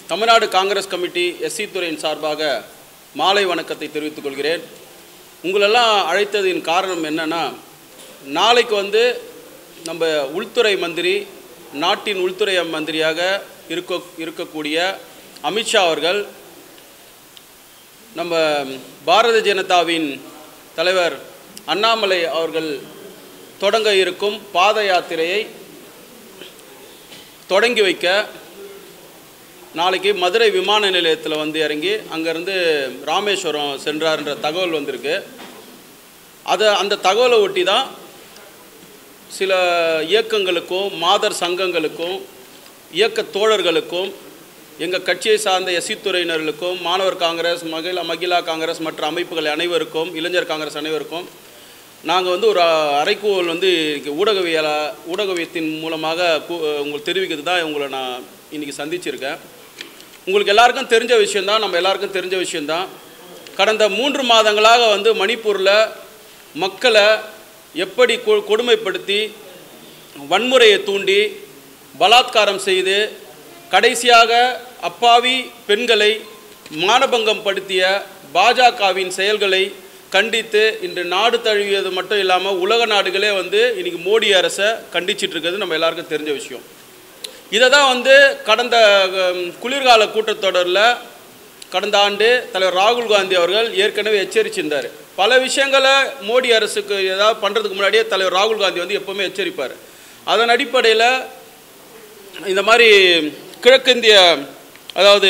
Tamil Nadu Congress committee SC துறையின் சார்பாக மாலை வணக்கத்தை தெரிவித்துக் கொள்கிறேன் உங்களெல்லாம் அழைத்ததின் காரணம் என்னன்னா நாளைக்கு வந்து நம்ம உள்துறை மந்திரி நாட்டின் உள்துறை மந்திரியாக இருக்க இருக்கக்கூடிய அமித்ஷா அவர்கள் நம்ம பாரதிய ஜனதாவின் தலைவர் அண்ணாமலை அவர்கள் தொடங்க இருக்கும் பாத யாத்திரையை தொடங்கி வைக்க நாளைக்கு மதுரை விமான நிலையத்தில் வந்து இறங்கி அங்கேருந்து ராமேஸ்வரம் சென்றார்ன்ற தகவல் வந்திருக்கு அதை அந்த தகவலை ஒட்டி தான் சில இயக்கங்களுக்கும் மாதர் சங்கங்களுக்கும் இயக்க தோழர்களுக்கும் எங்கள் கட்சியை சார்ந்த எஸ்சி துறையினர்களுக்கும் மாணவர் காங்கிரஸ் மகிழா மகிழா காங்கிரஸ் மற்ற அமைப்புகள் அனைவருக்கும் இளைஞர் காங்கிரஸ் அனைவருக்கும் நாங்கள் வந்து ஒரு அறைக்கூவல் வந்து இன்னைக்கு ஊடகவியல ஊடகவியத்தின் மூலமாக கு- உங்களுக்கு தெரிவிக்கிறது தான் உங்களை நான் இன்றைக்கி சந்திச்சிருக்கேன் உங்களுக்கு எல்லாருக்கும் தெரிஞ்ச விஷயந்தான் நம்ம எல்லாருக்கும் தெரிஞ்ச விஷயந்தான் கடந்த மூன்று மாதங்களாக வந்து மணிப்பூரில் மக்களை எப்படி கொ- கொடுமைப்படுத்தி வன்முறையை தூண்டி பலாத்காரம் செய்து கடைசியாக அப்பாவி பெண்களை மானபங்கம் படுத்திய பாஜகவின் செயல்களை கண்டித்து இன்று நாடு தழுவியது மட்டும் இல்லாமல் உலக நாடுகளே வந்து இன்னைக்கு மோடி அரசை கண்டிச்சிட்டு இருக்கிறது நம்ம எல்லாருக்கும் தெரிஞ்ச விஷயம் இதை தான் வந்து கடந்த ஹம், குளிர்கால கூட்டத்தொடரில் கடந்த ஆண்டு தலைவர் ராகுல் காந்தி அவர்கள் ஏற்கனவே எச்சரிச்சிருந்தார் பல விஷயங்களை மோடி அரசுக்கு ஏதாவது பண்ணுறதுக்கு முன்னாடியே தலைவர் ராகுல் காந்தி வந்து எப்போவுமே எச்சரிப்பார் அதன் அடிப்படையில் இந்த மாதிரி கிழக்கிந்திய அதாவது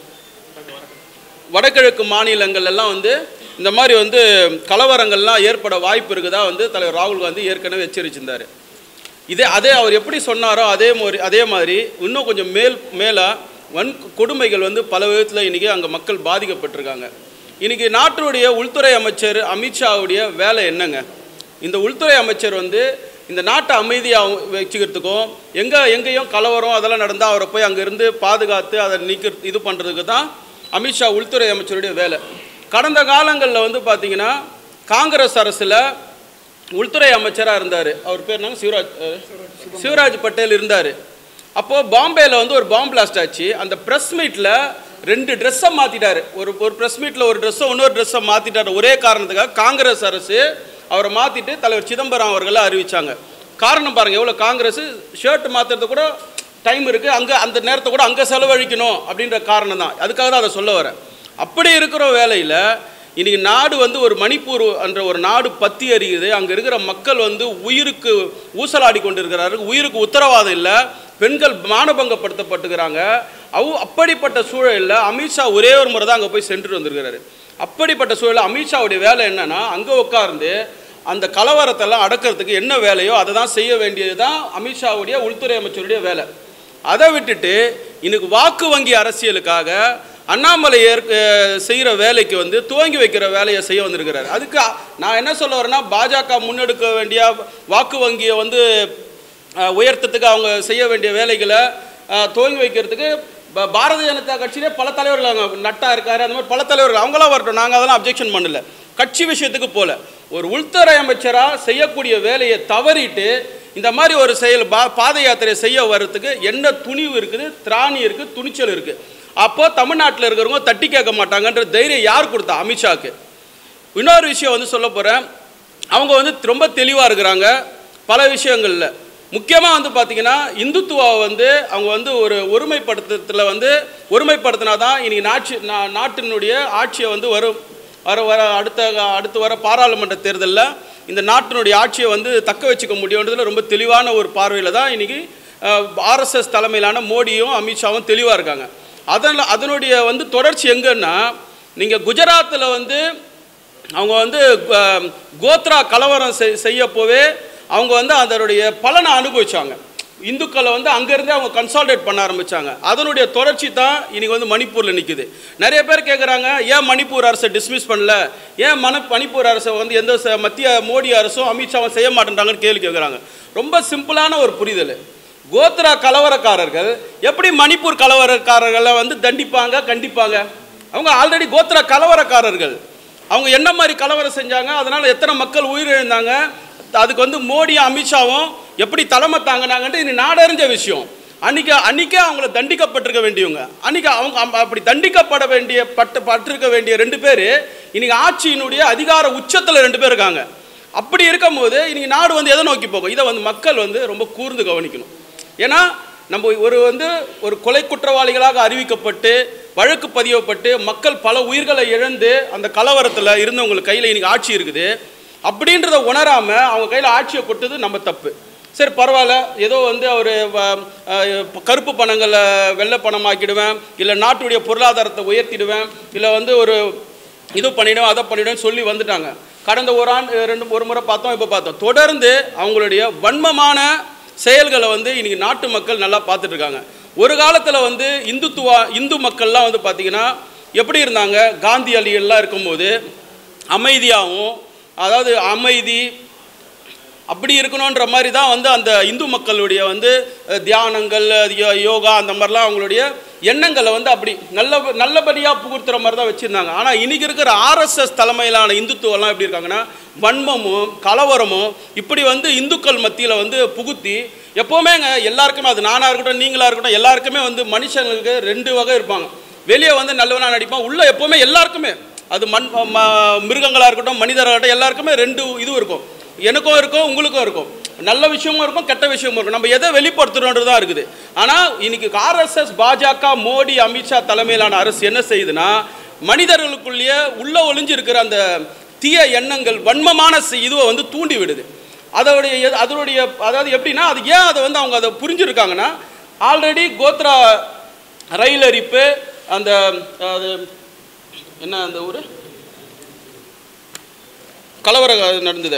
வடகிழக்கு மாநிலங்கள் எல்லாம் வந்து இந்த மாதிரி வந்து கலவரங்கள்லாம் ஏற்பட வாய்ப்பு இருக்குதா வந்து தலைவர் ராகுல் காந்தி ஏற்கனவே எச்சரிச்சிருந்தார் இதே அதே அவர் எப்படி சொன்னாரோ அதே மாதிரி அதே மாதிரி இன்னும் கொஞ்சம் மேல் மேலே வன் கொடுமைகள் வந்து பல விதத்தில் இன்றைக்கி அங்கே மக்கள் பாதிக்கப்பட்டிருக்காங்க இன்றைக்கி நாட்டுடைய உள்துறை அமைச்சர் அமித்ஷாவுடைய வேலை என்னங்க இந்த உள்துறை அமைச்சர் வந்து இந்த நாட்டை அமைதியாக வச்சுக்கிறதுக்கும் எங்கே எங்கேயும் கலவரம் அதெல்லாம் நடந்தால் அவரை போய் அங்கேருந்து பாதுகாத்து அதை நீக்க இது பண்ணுறதுக்கு தான் அமித்ஷா உள்துறை அமைச்சருடைய வேலை கடந்த காலங்களில் வந்து பார்த்தீங்கன்னா காங்கிரஸ் அரசில் உள்துறை அமைச்சராக இருந்தார் அவர் பேர் என்னங்க சிவராஜ் அஹ், சிவராஜ் பட்டேல் இருந்தார் அப்போது பாம்பேயில் வந்து ஒரு பாம்பு பிளாஸ்ட் ஆச்சு அந்த ப்ரெஸ் மீட்டில் ரெண்டு ட்ரெஸ்ஸை மாற்றிட்டாரு ஒரு ஒரு ப்ரெஸ் மீட்டில் ஒரு ட்ரெஸ்ஸை இன்னொரு ட்ரெஸ்ஸை மாற்றிட்டாரு ஒரே காரணத்துக்காக காங்கிரஸ் அரசு அவரை மாற்றிட்டு தலைவர் சிதம்பரம் அவர்களை அறிவிச்சாங்க காரணம் பாருங்கள் எவ்வளோ காங்கிரஸ் ஷர்ட் மாற்றுறது கூட டைம் இருக்குது அங்கே அந்த நேரத்தை கூட அங்கே செலவழிக்கணும் அப்படின்ற காரணம் தான் அதுக்காக தான் அதை சொல்ல வரேன் அப்படி இருக்கிற வேலையில் இன்னைக்கு நாடு வந்து ஒரு மணிப்பூர் என்ற ஒரு நாடு பத்தி எறியுது அங்கே இருக்கிற மக்கள் வந்து உயிருக்கு ஊசலாடி கொண்டிருக்கிறார்கள் உயிருக்கு உத்தரவாதம் இல்லை பெண்கள் மானபங்கப்படுத்தப்பட்டுக்கிறாங்க அவ் அப்படிப்பட்ட சூழலில் அமித்ஷா ஒரே ஒரு முறை தான் அங்கே போய் சென்று வந்திருக்கிறாரு அப்படிப்பட்ட சூழலில் அமித்ஷாவுடைய வேலை என்னன்னா அங்கே உட்கார்ந்து அந்த கலவரத்தெல்லாம் அடக்கிறதுக்கு என்ன வேலையோ அதை தான் செய்ய வேண்டியது தான் அமித்ஷாவுடைய உள்துறை அமைச்சருடைய வேலை அதை விட்டுட்டு இன்னைக்கு வாக்கு வங்கி அரசியலுக்காக அண்ணாமலை ஏற்க செய்கிற வேலைக்கு வந்து துவங்கி வைக்கிற வேலையை செய்ய வந்திருக்கிறார் அதுக்கு அ- நான் என்ன சொல்ல வரேன்னா பாஜக முன்னெடுக்க வேண்டிய வாக்கு வங்கியை வந்து அஹ், உயர்த்தத்துக்கு அவங்க செய்ய வேண்டிய வேலைகளை அஹ், துவங்கி வைக்கிறதுக்கு ப- பாரதிய ஜனதா கட்சியிலே பல தலைவர்கள் அங்கே நட்டா இருக்காரு அந்த மாதிரி பல தலைவர்கள் அவங்களாம் வரட்டும் நாங்கள் அதெல்லாம் அப்ஜெக்ஷன் பண்ணல கட்சி விஷயத்துக்கு போல ஒரு உள்துறை அமைச்சராக செய்யக்கூடிய வேலையை தவறிட்டு இந்த மாதிரி ஒரு செயல் பா பாத யாத்திரை செய்ய வர்றதுக்கு என்ன துணிவு இருக்குது திராணி இருக்குது துணிச்சல் இருக்குது அப்போ தமிழ்நாட்டில் இருக்கிறவங்க தட்டி கேட்க மாட்டாங்கன்ற தைரியம் யார் கொடுத்தா அமித்ஷாக்கு இன்னொரு விஷயம் வந்து சொல்ல போகிறேன் அவங்க வந்து ரொம்ப தெளிவாக இருக்கிறாங்க பல விஷயங்களில் முக்கியமாக வந்து பார்த்தீங்கன்னா இந்துத்துவா வந்து அவங்க வந்து ஒரு ஒருமைப்படுத்துறதுல வந்து ஒருமைப்படுத்தினா தான் இன்னைக்கு நாட்சி நா- நாட்டினுடைய ஆட்சியை வந்து வரும் வர வர அடுத்த அடுத்து வர பாராளுமன்ற தேர்தலில் இந்த நாட்டினுடைய ஆட்சியை வந்து தக்க வச்சுக்க முடியுன்றதுல ரொம்ப தெளிவான ஒரு பார்வையில் தான் இன்னைக்கு ஆர்எஸ்எஸ் தலைமையிலான மோடியும் அமித்ஷாவும் தெளிவாக இருக்காங்க அதன் அதனுடைய வந்து தொடர்ச்சி எங்கன்னா நீங்கள் குஜராத்தில் வந்து அவங்க வந்து அஹ், கோத்ரா கலவரம் செய்- செய்யப்போவே அவங்க வந்து அதனுடைய பலனை அனுபவிச்சாங்க இந்துக்களை வந்து அங்கேருந்தே அவங்க கன்சால்டேட் பண்ண ஆரம்பிச்சாங்க அதனுடைய தொடர்ச்சி தான் இன்னைக்கு வந்து மணிப்பூரில் நிற்குது நிறைய பேர் கேட்குறாங்க ஏன் மணிப்பூர் அரசை டிஸ்மிஸ் பண்ணல ஏன் மண மணிப்பூர் அரசை வந்து எந்த ச- மத்திய மோடி அரசும் அமித்ஷாவும் செய்ய மாட்டேன்றாங்கன்னு கேள்வி கேட்குறாங்க ரொம்ப சிம்பிளான ஒரு புரிதல் கோத்ரா கலவரக்காரர்கள் எப்படி மணிப்பூர் கலவரக்காரர்களை வந்து தண்டிப்பாங்க கண்டிப்பாங்க அவங்க ஆல்ரெடி கோத்ரா கலவரக்காரர்கள் அவங்க என்ன மாதிரி கலவரம் செஞ்சாங்க அதனால எத்தனை மக்கள் உயிரிழந்தாங்க அதுக்கு வந்து மோடியும் அமித்ஷாவும் எப்படி தலைமை தாங்கினாங்கன்ட்டு இது நாடறிஞ்ச விஷயம் அன்னைக்கு அன்னைக்கே அவங்கள தண்டிக்கப்பட்டிருக்க வேண்டியவங்க அன்னைக்கு அவங்க அம்- அப்படி தண்டிக்கப்பட வேண்டிய பட்டு பட்டிருக்க வேண்டிய ரெண்டு பேர் இன்னைக்கு ஆட்சியினுடைய அதிகார உச்சத்தில் ரெண்டு பேர் இருக்காங்க அப்படி இருக்கும்போது இன்னைக்கு நாடு வந்து எதை நோக்கி போகும் இதை வந்து மக்கள் வந்து ரொம்ப கூர்ந்து கவனிக்கணும் ஏன்னா நம்ம ஒரு வந்து ஒரு கொலை குற்றவாளிகளாக அறிவிக்கப்பட்டு வழக்கு பதியப்பட்டு மக்கள் பல உயிர்களை இழந்து அந்த கலவரத்தில் இருந்தவங்களுக்கு கையில் இன்னைக்கு ஆட்சி இருக்குது அப்படின்றத உணராம அவங்க கையில் ஆட்சியை கொடுத்தது நம்ம தப்பு சரி பரவாயில்ல ஏதோ வந்து அவர் கருப்பு பணங்களை வெள்ளை பணமாக்கிடுவேன் இல்லை நாட்டுடைய பொருளாதாரத்தை உயர்த்திடுவேன் இல்லை வந்து ஒரு இது பண்ணிடுவேன் அதை பண்ணிடுவேன் சொல்லி வந்துட்டாங்க கடந்த ஒரு ஆண்டு ரெண்டு ஒரு முறை பார்த்தோம் இப்போ பார்த்தோம் தொடர்ந்து அவங்களுடைய வன்மமான செயல்களை வந்து இன்னைக்கு நாட்டு மக்கள் நல்லா பார்த்துட்டு இருக்காங்க ஒரு காலத்தில் வந்து இந்துத்துவா இந்து மக்கள்லாம் வந்து பார்த்தீங்கன்னா எப்படி இருந்தாங்க காந்தி அலிகள்லாம் இருக்கும்போது அமைதியாகவும் அதாவது அமைதி அப்படி இருக்கணுன்ற மாதிரி தான் வந்து அந்த இந்து மக்களுடைய வந்து அஹ், தியானங்கள் அது யோ- யோகா அந்த மாதிரிலாம் அவங்களுடைய எண்ணங்களை வந்து அப்படி நல்ல நல்லபடியாக புகுத்துற மாதிரி தான் வச்சுருந்தாங்க ஆனால் இன்னைக்கு இருக்கிற ஆர்எஸ்எஸ் தலைமையிலான இந்துத்துவெல்லாம் எப்படி இருக்காங்கன்னா வன்மமும் கலவரமும் இப்படி வந்து இந்துக்கள் மத்தியில் வந்து புகுத்தி எப்போவுமேங்க எல்லாருக்குமே அது நானாக இருக்கட்டும் நீங்களாக இருக்கட்டும் எல்லாருக்குமே வந்து மனுஷங்களுக்கு ரெண்டு வகை இருப்பாங்க வெளியே வந்து நல்லவனா நடிப்பான் உள்ள எப்போவுமே எல்லாருக்குமே அது மண் ம- மிருகங்களா இருக்கட்டும் மனிதராக இருக்கட்டும் எல்லாருக்குமே ரெண்டு இது இருக்கும் எனக்கும் இருக்கும் உங்களுக்கும் இருக்கும் நல்ல விஷயமும் இருக்கும் கெட்ட விஷயமும் இருக்கும் நம்ம எதை வெளிப்படுத்துறோன்றது தான் இருக்குது ஆனால் இன்னைக்கு ஆர்எஸ்எஸ் பாஜக மோடி அமித்ஷா தலைமையிலான அரசு என்ன செய்யுதுன்னா மனிதர்களுக்குள்ளேயே உள்ள ஒளிஞ்சு இருக்கிற அந்த தீய எண்ணங்கள் வன்மமான செ- இதுவை வந்து தூண்டி விடுது அதோடைய எது- அதனுடைய அதாவது எப்படின்னா அது ஏன் அதை வந்து அவங்க அதை புரிஞ்சிருக்காங்கன்னா ஆல்ரெடி கோத்ரா ரயில் அரிப்பு அந்த அது என்ன அந்த ஊர் கலவரம் நடந்தது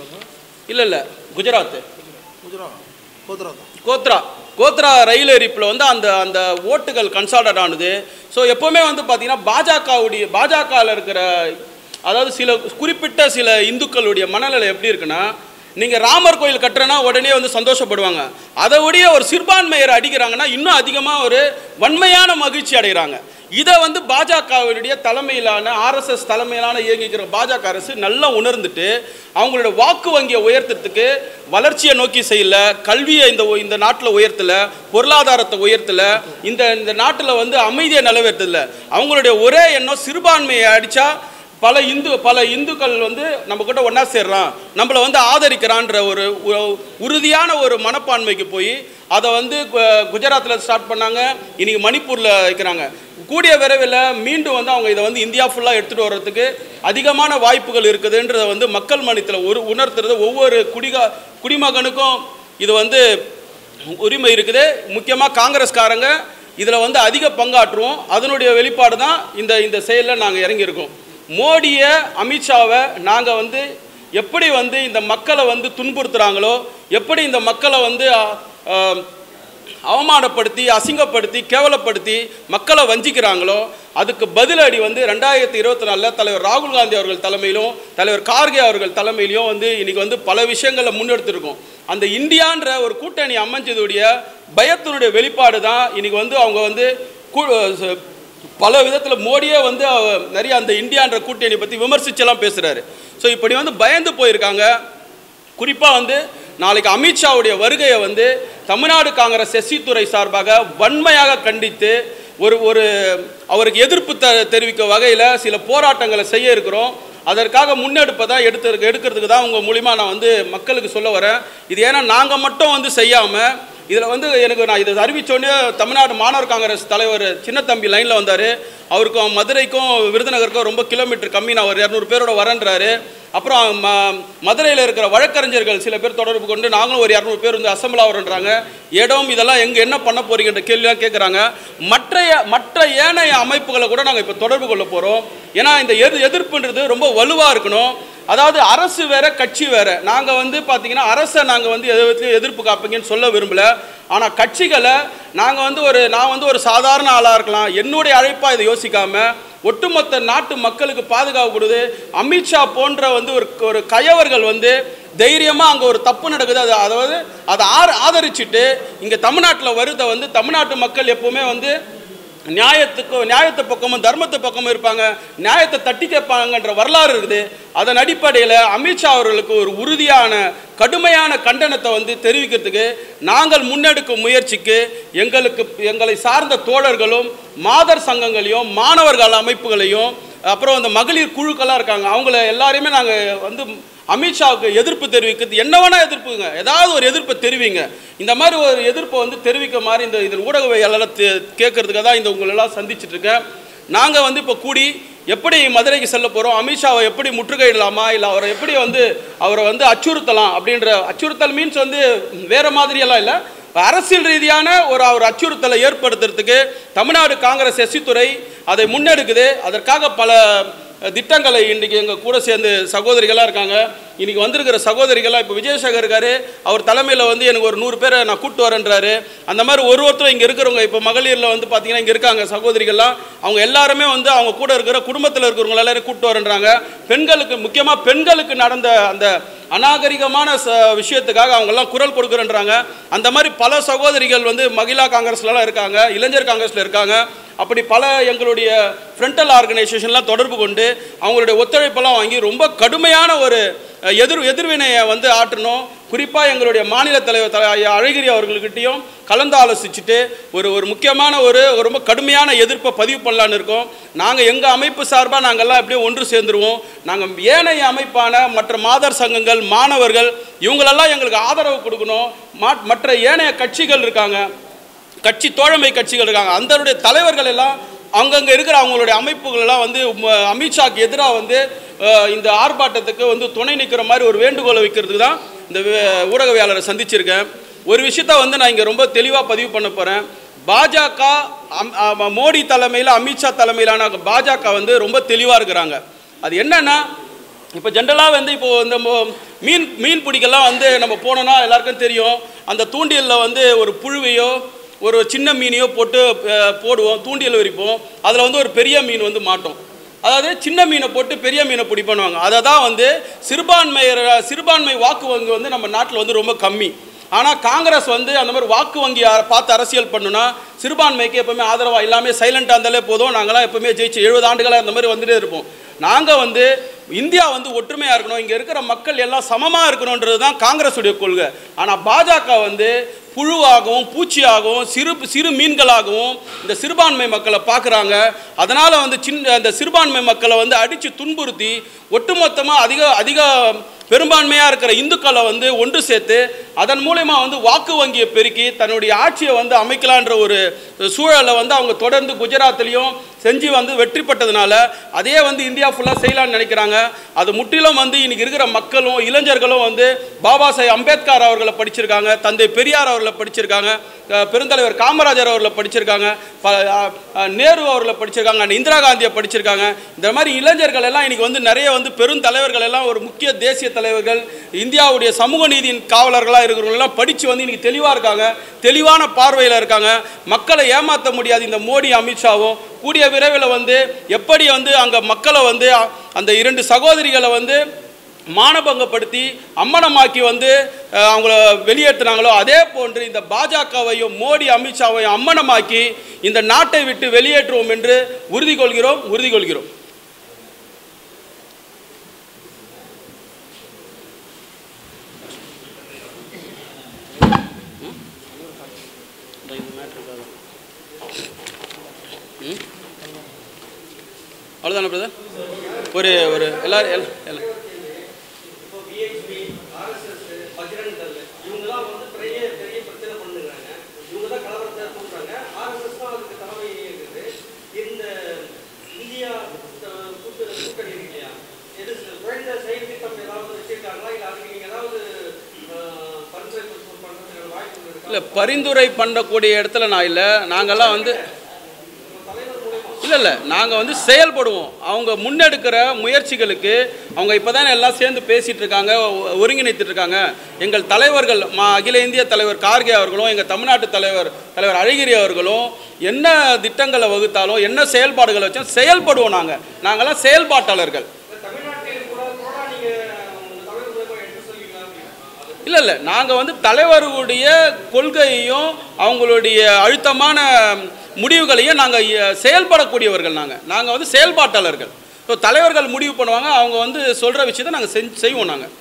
இல்லை இல்லை குஜராத் குஜராத் கோத்ராத் கோத்ரா கோத்ரா ரயில் எரிப்பில் வந்து அந்த அந்த ஓட்டுகள் கன்சால்டட் ஆனது ஸோ எப்போவுமே வந்து பார்த்தீங்கன்னா பாஜகவுடைய பாஜகவில் இருக்கிற அதாவது சில குறிப்பிட்ட சில இந்துக்களுடைய மனநிலை எப்படி இருக்குன்னா நீங்கள் ராமர் கோயில் கட்டுறேன்னா உடனே வந்து சந்தோஷப்படுவாங்க அதை விட ஒரு சிறுபான்மையரை அடிக்கிறாங்கன்னா இன்னும் அதிகமாக ஒரு வன்மையான மகிழ்ச்சி அடைகிறாங்க இதை வந்து பாஜகவினுடைய தலைமையிலான ஆர்எஸ்எஸ் தலைமையிலான இயங்கிக்கிற பாஜக அரசு நல்லா உணர்ந்துட்டு அவங்களோட வாக்கு வங்கியை உயர்த்துறதுக்கு வளர்ச்சியை நோக்கி செய்யல கல்வியை இந்த இந்த நாட்டில் உயர்த்தல பொருளாதாரத்தை உயர்த்தல இந்த இந்த நாட்டில் வந்து அமைதியை நிலவேற்றல அவங்களுடைய ஒரே எண்ணம் சிறுபான்மையை அடித்தா பல இந்து பல இந்துக்கள் வந்து நம்ம கிட்ட ஒன்றா சேர்றான் நம்மளை வந்து ஆதரிக்கிறான்ற ஒரு உ- உறுதியான ஒரு மனப்பான்மைக்கு போய் அதை வந்து குஜராத்தில் ஸ்டார்ட் பண்ணாங்க இன்னைக்கு மணிப்பூரில் வைக்கிறாங்க கூடிய விரைவில் மீண்டும் வந்து அவங்க இதை வந்து இந்தியா ஃபுல்லாக எடுத்துகிட்டு வர்றதுக்கு அதிகமான வாய்ப்புகள் இருக்குதுன்றதை வந்து மக்கள் மனத்தில் ஒரு உணர்த்துறது ஒவ்வொரு குடிகா குடிமகனுக்கும் இது வந்து உரிமை இருக்குது முக்கியமாக காங்கிரஸ்காரங்க இதில் வந்து அதிக பங்காற்றுவோம் அதனுடைய வெளிப்பாடு தான் இந்த இந்த செயலில் நாங்கள் இறங்கியிருக்கோம் மோடியை அமித்ஷாவை நாங்கள் வந்து எப்படி வந்து இந்த மக்களை வந்து துன்புறுத்துகிறாங்களோ எப்படி இந்த மக்களை வந்து அ, அ, அவமானப்படுத்தி அசிங்கப்படுத்தி கேவலப்படுத்தி மக்களை வஞ்சிக்கிறாங்களோ அதுக்கு பதிலடி வந்து ரெண்டாயிரத்தி இருபத்தி நாலில் தலைவர் ராகுல் காந்தி அவர்கள் தலைமையிலும் தலைவர் கார்கே அவர்கள் தலைமையிலும் வந்து இன்னைக்கு வந்து பல விஷயங்களை முன்னெடுத்திருக்கோம் அந்த இந்தியான்ற ஒரு கூட்டணி அமைஞ்சதுடைய பயத்தினுடைய வெளிப்பாடு தான் இன்னைக்கு வந்து அவங்க வந்து கூ- ச- பல விதத்தில் மோடியே வந்து அவ- நிறைய அந்த இந்தியான்ற கூட்டணி பற்றி விமர்சிச்செல்லாம் பேசுகிறாரு ஸோ இப்படி வந்து பயந்து போயிருக்காங்க குறிப்பாக வந்து நாளைக்கு அமித்ஷாவுடைய வருகையை வந்து தமிழ்நாடு காங்கிரஸ் எஸ்சி துறை சார்பாக வன்மையாக கண்டித்து ஒரு ஒரு அவருக்கு எதிர்ப்பு த தெரிவிக்க வகையில் சில போராட்டங்களை செய்ய இருக்கிறோம் அதற்காக முன்னெடுப்பை தான் எடுத்து எடுக்கிறதுக்கு தான் உங்கள் மூலிமா நான் வந்து மக்களுக்கு சொல்ல வரேன் இது ஏன்னா நாங்கள் மட்டும் வந்து செய்யாமல் இதில் வந்து எனக்கு நான் இதை அறிவிச்சோடனே தமிழ்நாடு மாணவர் காங்கிரஸ் தலைவர் சின்னத்தம்பி லைனில் வந்தார் அவருக்கும் மதுரைக்கும் விருதுநகருக்கும் ரொம்ப கிலோமீட்டர் கம்மி நான் ஒரு இரநூறு பேரோட வரேன்றாரு அப்புறம் ம மதுரையில் இருக்கிற வழக்கறிஞர்கள் சில பேர் தொடர்பு கொண்டு நாங்களும் ஒரு இரநூறு பேர் வந்து அசம்பிள் ஆகிறோன்றாங்க இடம் இதெல்லாம் எங்கே என்ன பண்ண போறீங்கன்ற கேள்விலாம் கேட்குறாங்க மற்ற மற்ற ஏனைய அமைப்புகளை கூட நாங்கள் இப்போ தொடர்பு கொள்ள போகிறோம் ஏன்னா இந்த எது எதிர்ப்புன்றது ரொம்ப வலுவாக இருக்கணும் அதாவது அரசு வேற கட்சி வேற நாங்கள் வந்து பார்த்தீங்கன்னா அரசை நாங்கள் வந்து எது விதத்துலையும் எதிர்ப்பு காப்பீங்கன்னு சொல்ல விரும்பல ஆனால் கட்சிகளை நாங்கள் வந்து ஒரு நான் வந்து ஒரு சாதாரண ஆளாக இருக்கலாம் என்னுடைய அழைப்பாக இதை யோசிக்காம ஒட்டுமொத்த நாட்டு மக்களுக்கு பாதுகாப்பு கொடுது அமித்ஷா போன்ற வந்து ஒரு ஒரு கயவர்கள் வந்து தைரியமாக அங்கே ஒரு தப்பு நடக்குது அது அதாவது அதை ஆர் ஆதரிச்சுட்டு இங்கே தமிழ்நாட்டில் வருதை வந்து தமிழ்நாட்டு மக்கள் எப்பவுமே வந்து நியாயத்துக்கு நியாயத்து பக்கமும் தர்மத்து பக்கமும் இருப்பாங்க நியாயத்தை தட்டி கேட்பாங்கன்ற வரலாறு இருக்குது அதன் அடிப்படையில் அமித்ஷா அவர்களுக்கு ஒரு உறுதியான கடுமையான கண்டனத்தை வந்து தெரிவிக்கிறதுக்கு நாங்கள் முன்னெடுக்கும் முயற்சிக்கு எங்களுக்கு எங்களை சார்ந்த தோழர்களும் மாதர் சங்கங்களையும் மாணவர்கள் அமைப்புகளையும் அப்புறம் அந்த மகளிர் குழுக்களாக இருக்காங்க அவங்கள எல்லாரையுமே நாங்கள் வந்து அமித்ஷாவுக்கு எதிர்ப்பு தெரிவிக்கிறது என்ன வேணா எதிர்ப்புங்க ஏதாவது ஒரு எதிர்ப்பை தெரிவிங்க இந்த மாதிரி ஒரு எதிர்ப்பை வந்து தெரிவிக்க மாதிரி இந்த இதில் ஊடகவியலாளர் கேட்கறதுக்காக தான் இந்த உங்களெல்லாம் சந்திச்சிட்டு இருக்கேன் நாங்கள் வந்து இப்போ கூடி எப்படி மதுரைக்கு செல்ல போகிறோம் அமித்ஷாவை எப்படி முற்றுகையிடலாமா இல்லை அவரை எப்படி வந்து அவரை வந்து அச்சுறுத்தலாம் அப்படின்ற அச்சுறுத்தல் மீன்ஸ் வந்து வேற மாதிரியெல்லாம் இல்லை அரசியல் ரீதியான ஒரு ஒரு அச்சுறுத்தலை ஏற்படுத்துறதுக்கு தமிழ்நாடு காங்கிரஸ் எஸ்சி அதை முன்னெடுக்குது அதற்காக பல திட்டங்களை இன்றைக்கி எங்கள் கூட சேர்ந்து சகோதரிகளாக இருக்காங்க இன்றைக்கி வந்திருக்கிற சகோதரிகளாக இப்போ விஜயசேகர் இருக்காரு அவர் தலைமையில் வந்து எனக்கு ஒரு நூறு பேரை நான் கூப்பிட்டு வரேன்றாரு அந்த மாதிரி ஒரு ஒருத்தரும் இங்கே இருக்கிறவங்க இப்போ மகளிரில் வந்து பார்த்தீங்கன்னா இங்கே இருக்காங்க சகோதரிகள்லாம் அவங்க எல்லாருமே வந்து அவங்க கூட இருக்கிற குடும்பத்தில் இருக்கிறவங்க எல்லாரும் கூப்பிட்டு வரேன்றாங்க பெண்களுக்கு முக்கியமாக பெண்களுக்கு நடந்த அந்த அநாகரிகமான ச விஷயத்துக்காக அவங்கெல்லாம் குரல் கொடுக்குறேன்றாங்க அந்த மாதிரி பல சகோதரிகள் வந்து மகிழா காங்கிரஸ்லலாம் இருக்காங்க இளைஞர் காங்கிரஸில் இருக்காங்க அப்படி பல எங்களுடைய ஃப்ரண்டல் ஆர்கனைசேஷன்லாம் தொடர்பு கொண்டு அவங்களுடைய ஒத்துழைப்பெல்லாம் வாங்கி ரொம்ப கடுமையான ஒரு அஹ், எதிர் எதிர்வினையை வந்து ஆற்றணும் குறிப்பாக எங்களுடைய மாநில தலைவர் தல ஐயா அழகிரி அவர்கள்கிட்டையும் கலந்து ஆலோசிச்சுட்டு ஒரு ஒரு முக்கியமான ஒரு ஒரு ரொம்ப கடுமையான எதிர்ப்பை பதிவு பண்ணலான்னு இருக்கோம் நாங்கள் எங்கள் அமைப்பு சார்பாக நாங்கள்லாம் அப்படியே ஒன்று சேர்ந்துருவோம் நாங்கள் ஏனைய அமைப்பான மற்ற மாதர் சங்கங்கள் மாணவர்கள் இவங்களெல்லாம் எங்களுக்கு ஆதரவு கொடுக்கணும் மா- மற்ற ஏனைய கட்சிகள் இருக்காங்க கட்சி தோழமை கட்சிகள் இருக்காங்க அந்தனுடைய தலைவர்கள் எல்லாம் அங்கங்கே இருக்கிற அவங்களுடைய அமைப்புகள் எல்லாம் வந்து ம- அமித்ஷாக்கு எதிராக வந்து அஹ், இந்த ஆர்ப்பாட்டத்துக்கு வந்து துணை நிற்கிற மாதிரி ஒரு வேண்டுகோளை வைக்கிறதுக்கு தான் இந்த வே- ஊடகவியாளரை சந்திச்சிருக்கேன் ஒரு விஷயத்த வந்து நான் இங்கே ரொம்ப தெளிவாக பதிவு பண்ண போகிறேன் பாஜக அம்- அ- மோடி தலைமையில் அமித்ஷா தலைமையிலான பாஜக வந்து ரொம்ப தெளிவாக இருக்கிறாங்க அது என்னன்னா இப்போ ஜென்ரலாக வந்து இப்போ இந்த மோ- மீன் மீன் பிடிக்கெல்லாம் வந்து நம்ம போனோம்னா எல்லாருக்கும் தெரியும் அந்த தூண்டிலில் வந்து ஒரு புழுவையோ ஒரு சின்ன மீனையோ போட்டு அஹ், போடுவோம் தூண்டில் விரிப்போம் அதில் வந்து ஒரு பெரிய மீன் வந்து மாட்டோம் அதாவது சின்ன மீனை போட்டு பெரிய மீனை பிடி பண்ணுவாங்க அதை தான் வந்து சிறுபான்மையர் சிறுபான்மை வாக்கு வங்கி வந்து நம்ம நாட்டில் வந்து ரொம்ப கம்மி ஆனால் காங்கிரஸ் வந்து அந்த மாதிரி வாக்கு வங்கி அ- பார்த்து அரசியல் பண்ணுனா சிறுபான்மைக்கு எப்பவுமே ஆதரவாக எல்லாமே சைலண்டாக இருந்தாலே போதும் நாங்களாம் எப்பவுமே ஜெயிச்சு எழுபது ஆண்டுகளாக இந்த மாதிரி வந்துட்டே இருப்போம் நாங்கள் வந்து இந்தியா வந்து ஒற்றுமையாக இருக்கணும் இங்கே இருக்கிற மக்கள் எல்லாம் சமமாக இருக்கணுன்றது தான் காங்கிரஸுடைய கொள்கை ஆனால் பாஜக வந்து புழுவாகவும் பூச்சியாகவும் சிறு சிறு மீன்களாகவும் இந்த சிறுபான்மை மக்களை பார்க்குறாங்க அதனால் வந்து சின்ன அந்த சிறுபான்மை மக்களை வந்து அடித்து துன்புறுத்தி ஒட்டுமொத்தமாக அதிக அதிக பெரும்பான்மையாக இருக்கிற இந்துக்களை வந்து ஒன்று சேர்த்து அதன் மூலயமா வந்து வாக்கு வங்கியை பெருக்கி தன்னுடைய ஆட்சியை வந்து அமைக்கலான்ற ஒரு சூழலை வந்து அவங்க தொடர்ந்து குஜராத்லேயும் செஞ்சு வந்து வெற்றி பெற்றதுனால அதே வந்து இந்தியா ஃபுல்லாக செய்யலாம்னு நினைக்கிறாங்க அது முற்றிலும் வந்து இன்னைக்கு இருக்கிற மக்களும் இளைஞர்களும் வந்து பாபா சாஹேப் அம்பேத்கர் அவர்களை படிச்சிருக்காங்க தந்தை பெரியார் அவர்களை படிச்சிருக்காங்க அஹ் பெருந்தலைவர் காமராஜர் அவர்களை படிச்சிருக்காங்க ப- அஹ் அஹ் நேரு அவர்களை படிச்சிருக்காங்க அண்ட் இந்திரா காந்தியை படிச்சிருக்காங்க இந்த மாதிரி இளைஞர்கள் எல்லாம் இன்னைக்கு வந்து நிறைய வந்து பெருந்தலைவர்கள் எல்லாம் ஒரு முக்கிய தேசிய தலைவர்கள் இந்தியாவுடைய சமூக நீதியின் காவலர்களாக இருக்கிறவங்க எல்லாம் படித்து வந்து இன்னைக்கு தெளிவாக இருக்காங்க தெளிவான பார்வையில் இருக்காங்க மக்களை ஏமாற்ற முடியாது இந்த மோடி அமித்ஷாவும் கூடிய விரைவில் வந்து எப்படி வந்து அங்கே மக்களை வந்து அ- அந்த இரண்டு சகோதரிகளை வந்து மானபங்கப்படுத்தி அம்மனமாக்கி வந்து அஹ், அவங்கள வெளியேற்றினாங்களோ அதே போன்று இந்த பாஜகவையும் மோடி அமித்ஷாவையும் அம்மனமாக்கி இந்த நாட்டை விட்டு வெளியேற்றுவோம் என்று உறுதி கொள்கிறோம் உறுதி கொள்கிறோம் அவ்வளோதானே பிரதர் ஒரு ஒரு எல்லாரும் எல்லா- எல்லா- இல்லை பரிந்துரை பண்ணக்கூடிய இடத்துல நான் இல்லை நாங்கள்லாம் வந்து இல்லை இல்லை நாங்கள் வந்து செயல்படுவோம் அவங்க முன்னெடுக்கிற முயற்சிகளுக்கு அவங்க இப்போ தானே எல்லாம் சேர்ந்து பேசிகிட்டு இருக்காங்க ஒ- ஒருங்கிணைத்துட்டு இருக்காங்க எங்கள் தலைவர்கள் மா அகில இந்திய தலைவர் கார்கே அவர்களும் எங்கள் தமிழ்நாட்டு தலைவர் தலைவர் அழகிரி அவர்களும் என்ன திட்டங்களை வகுத்தாலும் என்ன செயல்பாடுகளை வச்சோம் செயல்படுவோம் நாங்கள் நாங்கள்லாம் செயல்பாட்டாளர்கள் இல்லை இல்லை நாங்கள் வந்து தலைவர்களுடைய கொள்கையையும் அவங்களுடைய அழுத்தமான முடிவுகளையும் நாங்கள் செயல்படக்கூடியவர்கள் நாங்கள் நாங்கள் வந்து செயல்பாட்டாளர்கள் ஸோ தலைவர்கள் முடிவு பண்ணுவாங்க அவங்க வந்து சொல்கிற விஷயத்தை நாங்கள் செஞ்சு செய்வோம் நாங்கள்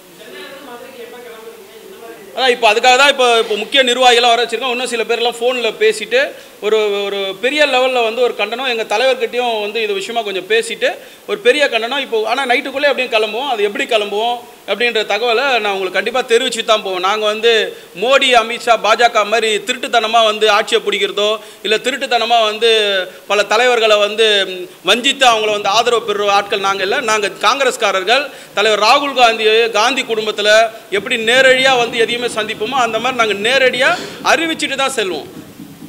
அதான் இப்போ அதுக்காக தான் இப்போ இப்போ முக்கிய நிர்வாகிகளாம் வர வச்சிருக்கோம் இன்னும் சில பேர்லாம் ஃபோனில் பேசிட்டு ஒரு ஒரு பெரிய லெவலில் வந்து ஒரு கண்டனம் எங்கள் தலைவர்கிட்டயும் வந்து இது விஷயமா கொஞ்சம் பேசிட்டு ஒரு பெரிய கண்டனம் இப்போ ஆனால் நைட்டுக்குள்ளே எப்படியும் கிளம்புவோம் அது எப்படி கிளம்புவோம் அப்படின்ற தகவலை நான் உங்களுக்கு கண்டிப்பாக தெரிவிச்சு தான் போவோம் நாங்கள் வந்து மோடி அமித்ஷா பாஜக மாதிரி திருட்டுத்தனமாக வந்து ஆட்சியை பிடிக்கிறதோ இல்லை திருட்டுத்தனமாக வந்து பல தலைவர்களை வந்து ம், வஞ்சித்து அவங்கள வந்து ஆதரவு பெறுற ஆட்கள் நாங்கள் இல்லை நாங்கள் காங்கிரஸ்காரர்கள் தலைவர் ராகுல் காந்தி காந்தி குடும்பத்தில் எப்படி நேரடியாக வந்து எதையுமே சந்திப்போமோ அந்த மாதிரி நாங்கள் நேரடியாக அறிவிச்சிட்டு தான் செல்வோம்